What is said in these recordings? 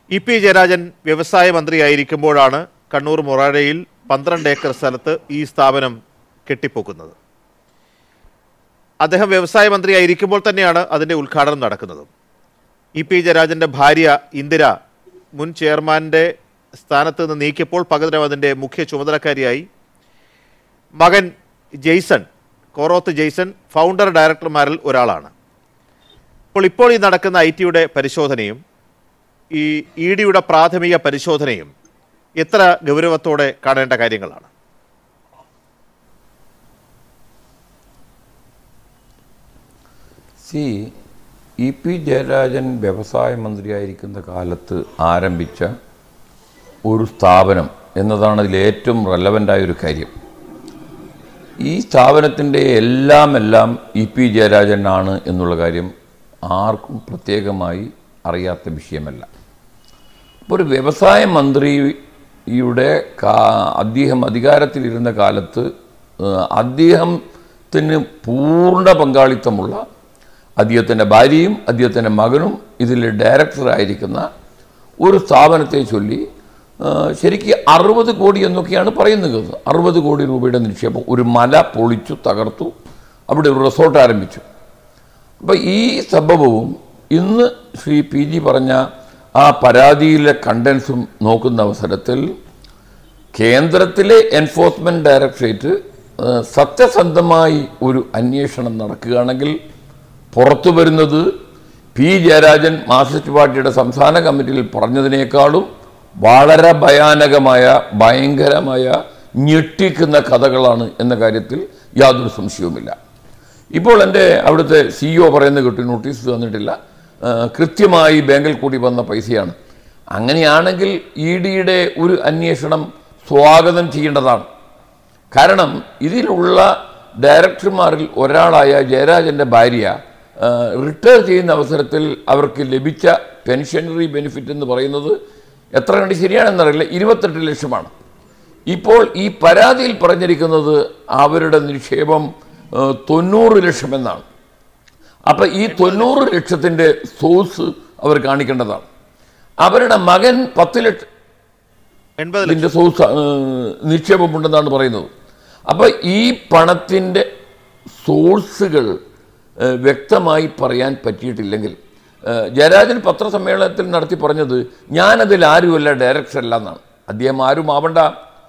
E P Jayarajan വ്യവസായ മന്ത്രിയായിരിക്കുമ്പോഴാണ് കണ്ണൂർ മൊറാഴയിൽ പന്ത്രണ്ട് acre സ്ഥലത്ത് ഈ സ്ഥാപനം കെട്ടിപ്പൊക്കുന്നത് അദ്ദേഹം വ്യവസായ മന്ത്രിയായിരിക്കുമ്പോൾ തന്നെയാണ് അതിൻ്റെ ഉദ്ഘാടനം നടക്കുന്നത് ഇ പി ജയരാജൻ്റെ ഭാര്യ ഇന്ദിര മുൻ ചെയർമാൻ്റെ സ്ഥാനത്ത് നിന്ന് നീക്കിയപ്പോൾ പകരം അതിൻ്റെ മുഖ്യ ചുമതലക്കാരിയായി മകൻ ജെയ്സൺ കോറോത്ത് ജെയ്സൺ ഫൗണ്ടർ ഡയറക്ടർമാരിൽ ഒരാളാണ് അപ്പോൾ ഇപ്പോൾ ഈ നടക്കുന്ന ഐ ടിയുടെ പരിശോധനയും ഈ ഇ ഡിയുടെ പ്രാഥമിക പരിശോധനയും എത്ര ഗൗരവത്തോടെ കാണേണ്ട കാര്യങ്ങളാണ് സി ഇ പി ജയരാജൻ വ്യവസായ മന്ത്രിയായിരിക്കുന്ന കാലത്ത് ആരംഭിച്ച ഒരു സ്ഥാപനം എന്നതാണ് അതിൽ ഏറ്റവും റെലവൻ്റായ ഒരു കാര്യം ഈ സ്ഥാപനത്തിൻ്റെ എല്ലാം എല്ലാം ഇ പി ജയരാജനാണ് എന്നുള്ള കാര്യം ആർക്കും പ്രത്യേകമായി അറിയാത്ത വിഷയമല്ല അപ്പോൾ ഒരു വ്യവസായ മന്ത്രിയുടെ കാ അദ്ദേഹം അധികാരത്തിലിരുന്ന കാലത്ത് ഏഹ്, അദ്ദേഹത്തിന് പൂർണ്ണ പങ്കാളിത്തമുള്ള അദ്ദേഹത്തിൻ്റെ ഭാര്യയും അദ്ദേഹത്തിൻ്റെ മകനും ഇതിൽ ഡയറക്ടറായിരിക്കുന്ന ഒരു സ്ഥാപനത്തെ ചൊല്ലി ഏഹ്, ശരിക്ക് അറുപത് കോടി എന്നൊക്കെയാണ് പറയുന്നത് അറുപത് കോടി രൂപയുടെ നിക്ഷേപം ഒരു മല പൊളിച്ചു തകർത്തു അവിടെ ഒരു റിസോർട്ട് ആരംഭിച്ചു അപ്പോൾ ഈ സംഭവവും ഇന്ന് ശ്രീ പി ജി പറഞ്ഞ ആ പരാതിയിലെ കണ്ടൻസും നോക്കുന്ന അവസരത്തിൽ കേന്ദ്രത്തിലെ എൻഫോഴ്സ്മെൻറ്റ് ഡയറക്ടറേറ്റ് ഏഹ്, സത്യസന്ധമായി ഒരു അന്വേഷണം നടക്കുകയാണെങ്കിൽ പുറത്തു വരുന്നത് പി ജയരാജൻ മാർക്സിസ്റ്റ് പാർട്ടിയുടെ സംസ്ഥാന കമ്മിറ്റിയിൽ പറഞ്ഞതിനേക്കാളും വളരെ ഭയാനകമായ ഭയങ്കരമായ ഞെട്ടിക്കുന്ന കഥകളാണ് എന്ന കാര്യത്തിൽ യാതൊരു സംശയവുമില്ല ഇപ്പോൾ എൻ്റെ അവിടുത്തെ സിഇഒ പറയുന്നത് കിട്ടി നോട്ടീസ് തന്നിട്ടില്ല ആ, കൃത്യമായി ബാങ്കിൽ കൂടി വന്ന പൈസയാണ് അങ്ങനെയാണെങ്കിൽ ഇ ഡിയുടെ ഒരു അന്വേഷണം സ്വാഗതം ചെയ്യേണ്ടതാണ് കാരണം ഇതിലുള്ള ഡയറക്ടർമാരിൽ ഒരാളായ ജയരാജൻ്റെ ഭാര്യ റിട്ടയർ ചെയ്യുന്ന അവസരത്തിൽ അവർക്ക് ലഭിച്ച പെൻഷനറി ബെനിഫിറ്റ് എന്ന് പറയുന്നത് എത്ര കണ്ട് ശരിയാണെന്നറിയില്ല ഇരുപത്തെട്ട് ലക്ഷമാണ് ഇപ്പോൾ ഈ പരാതിയിൽ പറഞ്ഞിരിക്കുന്നത് അവരുടെ നിക്ഷേപം ആ, തൊണ്ണൂറ് ലക്ഷമെന്നാണ് അപ്പം ഈ തൊണ്ണൂറ് ലക്ഷത്തിൻ്റെ സോഴ്സ് അവർ കാണിക്കേണ്ടതാണ് അവരുടെ മകൻ പത്ത് ലക്ഷം എൺപത് ലക്ഷം ഇതിൻ്റെ സോഴ്സ് ആ, നിക്ഷേപമുണ്ടെന്നാണ് പറയുന്നത് അപ്പോൾ ഈ പണത്തിൻ്റെ സോഴ്സുകൾ ആ, വ്യക്തമായി പറയാൻ പറ്റിയിട്ടില്ലെങ്കിൽ ആ, ജയരാജൻ പത്രസമ്മേളനത്തിൽ നടത്തി പറഞ്ഞത് ഞാനതിൽ ആരുമല്ല ഡയറക്ടർ അല്ല എന്നാണ് അദ്ദേഹം ആരും ആവണ്ട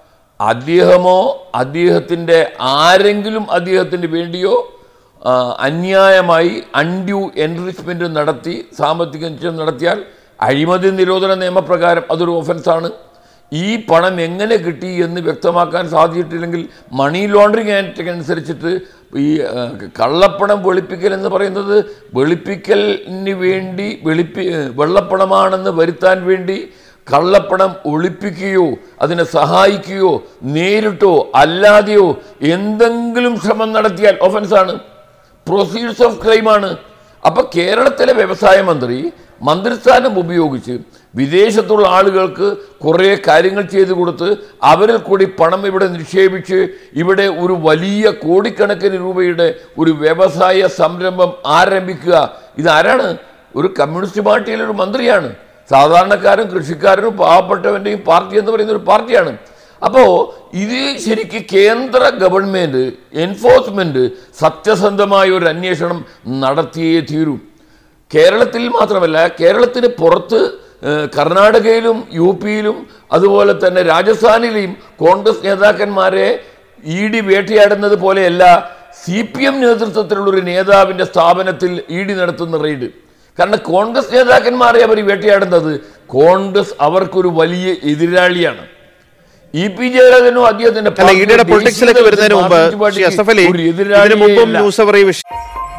അദ്ദേഹമോ അദ്ദേഹത്തിൻ്റെ ആരെങ്കിലും അദ്ദേഹത്തിന് വേണ്ടിയോ ആ, അന്യായമായി അൺഡ്യൂ എൻറിച്ച്മെൻറ്റ് നടത്തി സാമ്പത്തിക നിക്ഷേപം നടത്തിയാൽ അഴിമതി നിരോധന നിയമപ്രകാരം അതൊരു ഒഫൻസാണ് ഈ പണം എങ്ങനെ കിട്ടി എന്ന് വ്യക്തമാക്കാൻ സാധിച്ചിട്ടില്ലെങ്കിൽ മണി ലോണ്ടറിങ് ആക്ട് അനുസരിച്ചിട്ട് ഈ ആ, കള്ളപ്പണം വെളുപ്പിക്കൽ എന്ന് പറയുന്നത് വെളുപ്പിക്കലിന് വേണ്ടി വെളുപ്പി വെള്ളപ്പണമാണെന്ന് വരുത്താൻ വേണ്ടി കള്ളപ്പണം ഒളിപ്പിക്കുകയോ അതിനെ സഹായിക്കുകയോ നേരിട്ടോ അല്ലാതെയോ എന്തെങ്കിലും ശ്രമം നടത്തിയാൽ ഒഫൻസാണ് പ്രൊസീഡ്സ് ഓഫ് ക്രൈമാണ് അപ്പോൾ കേരളത്തിലെ വ്യവസായ മന്ത്രി മന്ത്രിസ്ഥാനം ഉപയോഗിച്ച് വിദേശത്തുള്ള ആളുകൾക്ക് കുറേ കാര്യങ്ങൾ ചെയ്തു കൊടുത്ത് അവരിൽ കൂടി പണം ഇവിടെ നിക്ഷേപിച്ച് ഇവിടെ ഒരു വലിയ കോടിക്കണക്കിന് രൂപയുടെ ഒരു വ്യവസായ സംരംഭം ആരംഭിക്കുക ഇതാരാണ് ഒരു കമ്മ്യൂണിസ്റ്റ് പാർട്ടിയിലെ ഒരു മന്ത്രിയാണ് സാധാരണക്കാരും കൃഷിക്കാരനും പാവപ്പെട്ടവൻ്റെയും പാർട്ടി എന്ന് പറയുന്ന ഒരു പാർട്ടിയാണ് അപ്പോൾ ഇത് ശരിക്ക് കേന്ദ്ര ഗവൺമെൻറ് എൻഫോഴ്സ്മെൻറ്റ് സത്യസന്ധമായ ഒരു അന്വേഷണം നടത്തിയേ തീരൂ കേരളത്തിൽ മാത്രമല്ല കേരളത്തിന് പുറത്ത് ഏഹ്, കർണാടകയിലും യു പിയിലും അതുപോലെ തന്നെ രാജസ്ഥാനിലെയും കോൺഗ്രസ് നേതാക്കന്മാരെ ഇ ഡി വേട്ടയാടുന്നത് പോലെയല്ല സി പി എം നേതൃത്വത്തിലുള്ള ഒരു നേതാവിൻ്റെ സ്ഥാപനത്തിൽ ഇ ഡി നടത്തുന്ന റെയ്ഡ് കാരണം കോൺഗ്രസ് നേതാക്കന്മാരെ അവർ വേട്ടയാടുന്നത് കോൺഗ്രസ് അവർക്കൊരു വലിയ എതിരാളിയാണ് ഇ പി ജയരാജനോ അദ്ദേഹത്തിന്റെ അല്ല ഇ ഡിയുടെ പാർട്ടിയോ പൊളിറ്റിക്സിലേക്ക് ദേശീയ വരുന്നതിന് മുമ്പ് മാർക്സിസ്റ്റ് ശ്രീ പാർട്ടിക്ക് അസഫ് അലി ഒരു ഇതിനു മുമ്പും എതിരാളിയേ അല്ല. ന്യൂസ് അവർ ഈ വിഷയം